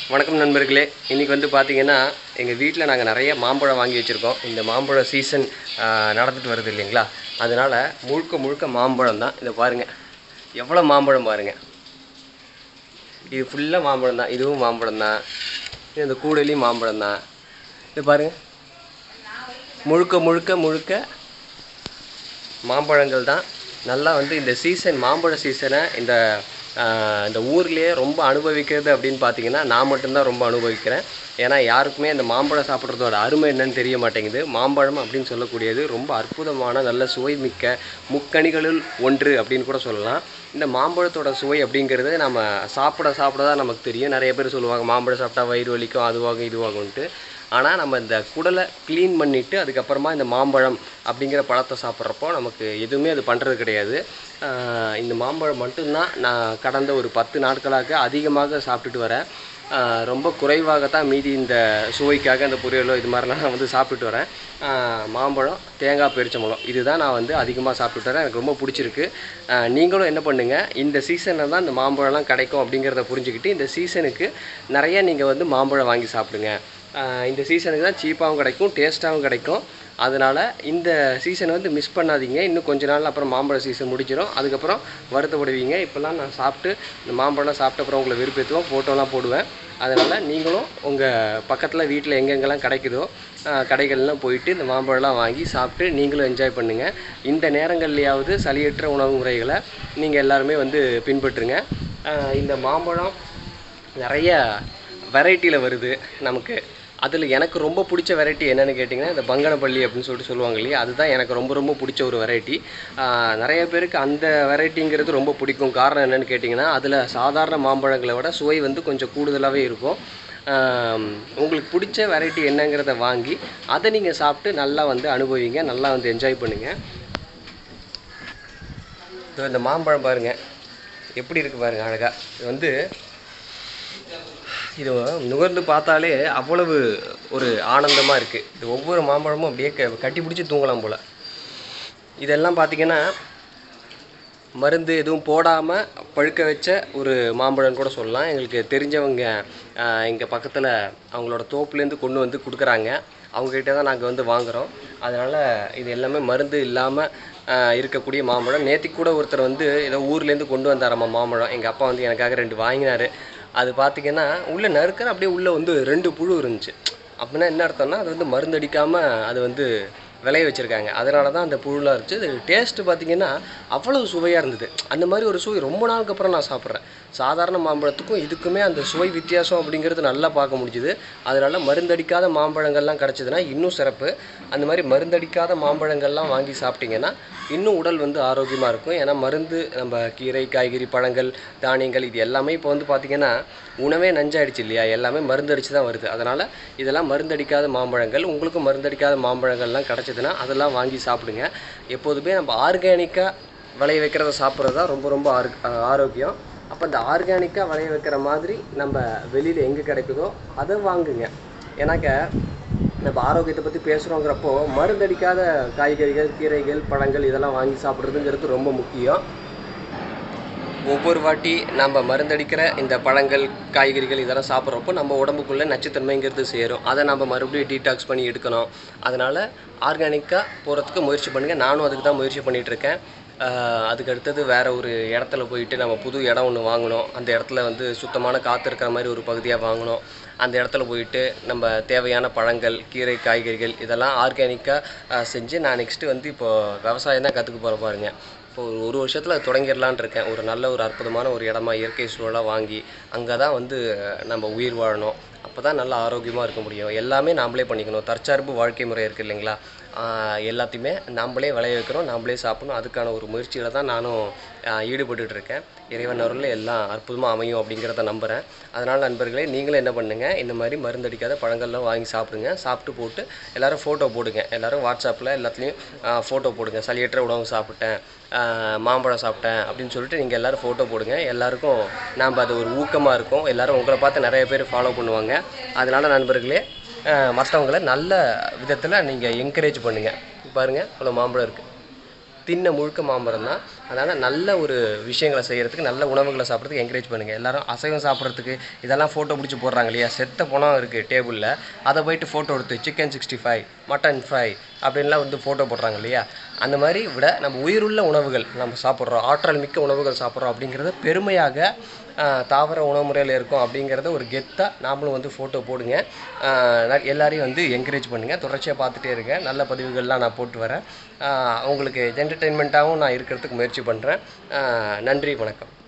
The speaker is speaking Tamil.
வணக்கம் நண்பர்களே இன்றைக்கி வந்து பார்த்தீங்கன்னா எங்கள் வீட்டில் நாங்கள் நிறைய மாம்பழம் வாங்கி வச்சுருக்கோம் இந்த மாம்பழ சீசன் நடந்துட்டு வருது இல்லைங்களா அதனால் முழுக்க முழுக்க மாம்பழம் தான் இதை பாருங்கள் எவ்வளோ மாம்பழம் பாருங்கள் இது ஃபுல்லாக மாம்பழம் தான் இதுவும் மாம்பழம் தான் இது இந்த கூடையிலையும் மாம்பழம் தான் இது பாருங்கள் முழுக்க முழுக்க முழுக்க மாம்பழங்கள் தான் நல்லா வந்து இந்த சீசன் மாம்பழ சீசனை இந்த ஆஹ், இந்த ஊர்லேயே ரொம்ப அனுபவிக்கிறது அப்படின்னு பார்த்தீங்கன்னா நான் மட்டும்தான் ரொம்ப அனுபவிக்கிறேன் ஏன்னா யாருக்குமே இந்த மாம்பழம் சாப்பிட்றதோட அருமை என்னன்னு தெரிய மாட்டேங்குது மாம்பழம் அப்படின்னு சொல்லக்கூடியது ரொம்ப அற்புதமான நல்ல சுவைமிக்க முக்கணிகளில் ஒன்று அப்படின்னு கூட சொல்லலாம் இந்த மாம்பழத்தோட சுவை அப்படிங்கிறது நம்ம சாப்பிட சாப்பிட தான் நமக்கு தெரியும் நிறைய பேர் சொல்லுவாங்க மாம்பழம் சாப்பிட்டா வயிறு வலிக்கும் அதுவாகும் இதுவாகும்ன்ட்டு ஆனால் நம்ம இந்த குடலை க்ளீன் பண்ணிவிட்டு அதுக்கப்புறமா இந்த மாம்பழம் அப்படிங்கிற பழத்தை சாப்பிட்றப்போ நமக்கு எதுவுமே அது பண்ணுறது கிடையாது ஆஹ் இந்த மாம்பழம் மட்டும்தான் நான் கடந்த ஒரு பத்து நாட்களாக அதிகமாக சாப்பிட்டுட்டு வரேன் ஆஹ் ரொம்ப குறைவாக தான் மீதி இந்த சுவைக்காக இந்த பொரியலோ இது மாதிரிலாம் நான் வந்து சாப்பிட்டுட்டு வரேன் ஆஹ் மாம்பழம் தேங்காய் பெரிச்சம்பழம் இதுதான் நான் வந்து அதிகமாக சாப்பிட்டுட்டு வரேன் எனக்கு ரொம்ப பிடிச்சிருக்கு ஆஹ் நீங்களும் என்ன பண்ணுங்கள் இந்த சீசனில் தான் இந்த மாம்பழம்லாம் கிடைக்கும் அப்படிங்கிறத புரிஞ்சுக்கிட்டு இந்த சீசனுக்கு நிறைய நீங்கள் வந்து மாம்பழம் வாங்கி சாப்பிடுங்க ஆஹ் இந்த சீசனுக்கு தான் சீப்பாகவும் கிடைக்கும் டேஸ்ட்டாகவும் கிடைக்கும் அதனால் இந்த சீசனை வந்து மிஸ் பண்ணாதீங்க இன்னும் கொஞ்ச நாள் அப்புறம் மாம்பழ சீசன் முடிஞ்சிடும் அதுக்கப்புறம் வருத்தப்படுவீங்க இப்போல்லாம் நான் சாப்பிட்டு இந்த மாம்பழம் சாப்பிட்ட அப்புறம் உங்களை விருப்பத்துவோம் ஃபோட்டோலாம் போடுவேன் அதனால் நீங்களும் உங்கள் பக்கத்தில் வீட்டில் எங்கெங்கெல்லாம் கிடைக்குதோ ஆஹ் கடைகள்லாம் போயிட்டு இந்த மாம்பழம்லாம் வாங்கி சாப்பிட்டு நீங்களும் என்ஜாய் பண்ணுங்கள் இந்த நேரங்கள்லையாவது சளியற்ற உணவு முறைகளை நீங்கள் எல்லாருமே வந்து பின்பற்றுங்க ஆஹ் இந்த மாம்பழம் நிறைய வெரைட்டியில் வருது நமக்கு அதில் எனக்கு ரொம்ப பிடிச்ச வெரைட்டி என்னென்னு கேட்டிங்கன்னா இந்த பங்கனப்பள்ளி அப்படின்னு சொல்லிட்டு சொல்லுவாங்க இல்லையா அதுதான் எனக்கு ரொம்ப ரொம்ப பிடிச்ச ஒரு வெரைட்டி நிறைய பேருக்கு அந்த வெரைட்டிங்கிறது ரொம்ப பிடிக்கும் காரணம் என்னென்னு கேட்டிங்கன்னா அதில் சாதாரண மாம்பழங்களை விட சுவை வந்து கொஞ்சம் கூடுதலாகவே இருக்கும் ஆம், உங்களுக்கு பிடிச்ச வெரைட்டி என்னங்கிறத வாங்கி அதை நீங்கள் சாப்பிட்டு நல்லா வந்து அனுபவிங்க நல்லா வந்து என்ஜாய் பண்ணுங்கள் இதோ இந்த மாம்பழம் பாருங்கள் எப்படி இருக்குது பாருங்கள் அழகாக இது வந்து இது நுகர்ந்து பார்த்தாலே அவ்வளவு ஒரு ஆனந்தமாக இருக்குது இது ஒவ்வொரு மாம்பழமும் அப்படியே க கட்டி பிடிச்சி தூங்கலாம் போல் இதெல்லாம் பார்த்தீங்கன்னா மருந்து எதுவும் போடாமல் பழுக்க வச்ச ஒரு மாம்பழம்னு கூட சொல்லலாம் எங்களுக்கு தெரிஞ்சவங்க எங்கள் பக்கத்தில் அவங்களோட தோப்புலேருந்து கொண்டு வந்து கொடுக்குறாங்க அவங்ககிட்ட தான் நாங்கள் வந்து வாங்குகிறோம் அதனால் இது எல்லாமே மருந்து இல்லாமல் இருக்கக்கூடிய மாம்பழம் நேற்றுக்கு கூட ஒருத்தர் வந்து ஏதோ ஊர்லேருந்து கொண்டு வந்தாராம்மா மாம்பழம் எங்கள் அப்பா வந்து எனக்காக ரெண்டு வாங்கினார் அது பார்த்தீங்கன்னா உள்ளே நறுக்கிற அப்படியே உள்ளே வந்து ரெண்டு புழு இருந்துச்சு அப்படின்னா என்ன அர்த்தம்னா அது வந்து மருந்து அடிக்காமல் அது வந்து விளைய வச்சுருக்காங்க அதனால தான் அந்த புழுலாம் இருந்துச்சு இது டேஸ்ட்டு பார்த்தீங்கன்னா அவ்வளவு சுவையாக இருந்தது அந்த மாதிரி ஒரு சுவை ரொம்ப நாளுக்கு அப்புறம் நான் சாப்பிட்றேன் சாதாரண மாம்பழத்துக்கும் இதுக்குமே அந்த சுவை வித்தியாசம் அப்படிங்கிறது நல்லா பார்க்க முடிஞ்சுது அதனால மருந்தடிக்காத மாம்பழங்கள்லாம் கிடச்சிதுன்னா இன்னும் சிறப்பு அந்த மாதிரி மருந்தடிக்காத மாம்பழங்கள்லாம் வாங்கி சாப்பிட்டீங்கன்னா இன்னும் உடல் வந்து ஆரோக்கியமாக இருக்கும் ஏன்னா மருந்து நம்ம கீரை காய்கறி பழங்கள் தானியங்கள் இது எல்லாமே இப்போ வந்து பார்த்திங்கன்னா உணவே நஞ்சாயிடுச்சு இல்லையா எல்லாமே மருந்தடிச்சு தான் வருது அதனால் இதெல்லாம் மருந்தடிக்காத மாம்பழங்கள் உங்களுக்கும் மருந்தடிக்காத மாம்பழங்கள்லாம் கிடச்சிதுன்னா அதெல்லாம் வாங்கி சாப்பிடுங்க எப்போதுமே நம்ம ஆர்கானிக்காக விளைய வைக்கிறத சாப்பிட்றது தான் ரொம்ப ரொம்ப ஆர் ஆரோக்கியம் அப்போ இந்த ஆர்கானிக்காக விளைய வைக்கிற மாதிரி நம்ம வெளியில் எங்கே கிடைக்குதோ அதை வாங்குங்க ஏன்னாக்க நம்ம ஆரோக்கியத்தை பற்றி பேசுகிறோங்கிறப்போ மருந்தடிக்காத காய்கறிகள் கீரைகள் பழங்கள் இதெல்லாம் வாங்கி சாப்பிட்றதுங்கிறது ரொம்ப முக்கியம் ஒவ்வொரு வாட்டி நம்ம மருந்தடிக்கிற இந்த பழங்கள் காய்கறிகள் இதெல்லாம் சாப்பிட்றப்போ நம்ம உடம்புக்குள்ளே நச்சுத்தன்மைங்கிறது சேரும் அதை நம்ம மறுபடியும் டீடாக்ஸ் பண்ணி எடுக்கணும் அதனால் ஆர்கானிக்காக போகிறதுக்கு முயற்சி பண்ணுங்கள் நானும் அதுக்கு தான் முயற்சி பண்ணிகிட்டு இருக்கேன் ஆஹ் அதுக்கு அடுத்தது வேறு ஒரு இடத்துல போயிட்டு நம்ம புது இடம் ஒன்று வாங்கணும் அந்த இடத்துல வந்து சுத்தமான காற்று இருக்கிற மாதிரி ஒரு பகுதியாக வாங்கணும் அந்த இடத்துல போயிட்டு நம்ம தேவையான பழங்கள் கீரை காய்கறிகள் இதெல்லாம் ஆர்கானிக்காக செஞ்சு நான் நெக்ஸ்ட்டு வந்து இப்போது விவசாயம் தான் கற்றுக்க போகிற பாருங்க இப்போ ஒரு ஒரு வருஷத்தில் தொடங்கிடலான் இருக்கேன் ஒரு நல்ல ஒரு அற்புதமான ஒரு இடமா இயற்கை சூழலாக வாங்கி அங்கே தான் வந்து நம்ம உயிர் வாழணும் அப்போ தான் நல்ல ஆரோக்கியமாக இருக்க முடியும் எல்லாமே நாமளே பண்ணிக்கணும் தற்சார்பு வாழ்க்கை முறை இருக்குது இல்லைங்களா ஆஹ் எல்லாத்தையுமே நாமளே விளைய வைக்கிறோம் நாமளே சாப்பிடணும் அதுக்கான ஒரு முயற்சியில் தான் நானும் ஆஹ் ஈடுபட்டுட்டு இருக்கேன் இறைவன் அருளில் எல்லாம் அற்புதமாக அமையும் அப்படிங்கிறத நம்புகிறேன் அதனால் நண்பர்களே நீங்களும் என்ன பண்ணுங்கள் இந்த மாதிரி மருந்தடிக்காத பழங்கள்லாம் வாங்கி சாப்பிடுங்க சாப்பிட்டு போட்டு எல்லாரும் ஃபோட்டோ போடுங்க எல்லாரும் வாட்ஸ்அப்பில் எல்லாத்துலேயும் ஃபோட்டோ போடுங்க சளியற்ற உணவு சாப்பிட்டேன் ஆஹ் மாம்பழம் சாப்பிட்டேன் அப்படின்னு சொல்லிட்டு நீங்கள் எல்லோரும் ஃபோட்டோ போடுங்க எல்லாருக்கும் நாம் அது ஒரு ஊக்கமாக இருக்கும் எல்லாரும் உங்களை பார்த்து நிறைய பேர் ஃபாலோ பண்ணுவாங்க அதனால் நண்பர்களே ஆஹ் மற்றவங்கள நல்ல விதத்தில் நீங்கள் என்கரேஜ் பண்ணுங்கள் பாருங்கள் இவ்வளோ மாம்பழம் இருக்குது தின்ன முழுக்க மாம்பழம் தான் அதனால் நல்ல ஒரு விஷயங்களை செய்கிறதுக்கு நல்ல உணவுகளை சாப்பிட்றதுக்கு என்கரேஜ் பண்ணுங்கள் எல்லாரும் அசைவம் சாப்பிட்றதுக்கு இதெல்லாம் ஃபோட்டோ பிடிச்சி போடுறாங்க இல்லையா செத்த பணம் இருக்குது டேபிளில் அதை போயிட்டு ஃபோட்டோ எடுத்து chicken sixty five mutton fry அப்படின்லாம் வந்து ஃபோட்டோ போடுறாங்க இல்லையா அந்த மாதிரி விட நம்ம உயிருள்ள உணவுகள் நம்ம சாப்பிட்றோம் ஆற்றல் மிக்க உணவுகள் சாப்பிட்றோம் அப்படிங்கிறத பெருமையாக ஆஹ், தாவர உணவு முறையில் இருக்கும் அப்படிங்கிறத ஒரு கெத்தாக நாமளும் வந்து ஃபோட்டோ போடுங்க ஆஹ், ந- எல்லாரையும் வந்து என்கரேஜ் பண்ணுங்கள் தொடர்ச்சியாக பார்த்துட்டே இருங்க நல்ல பதிவுகள்லாம் நான் போட்டு வரேன் ஆஹ், உங்களுக்கு என்டர்டெயின்மெண்ட்டாகவும் நான் இருக்கிறதுக்கு முயற்சி பண்ணுறேன் நன்றி வணக்கம்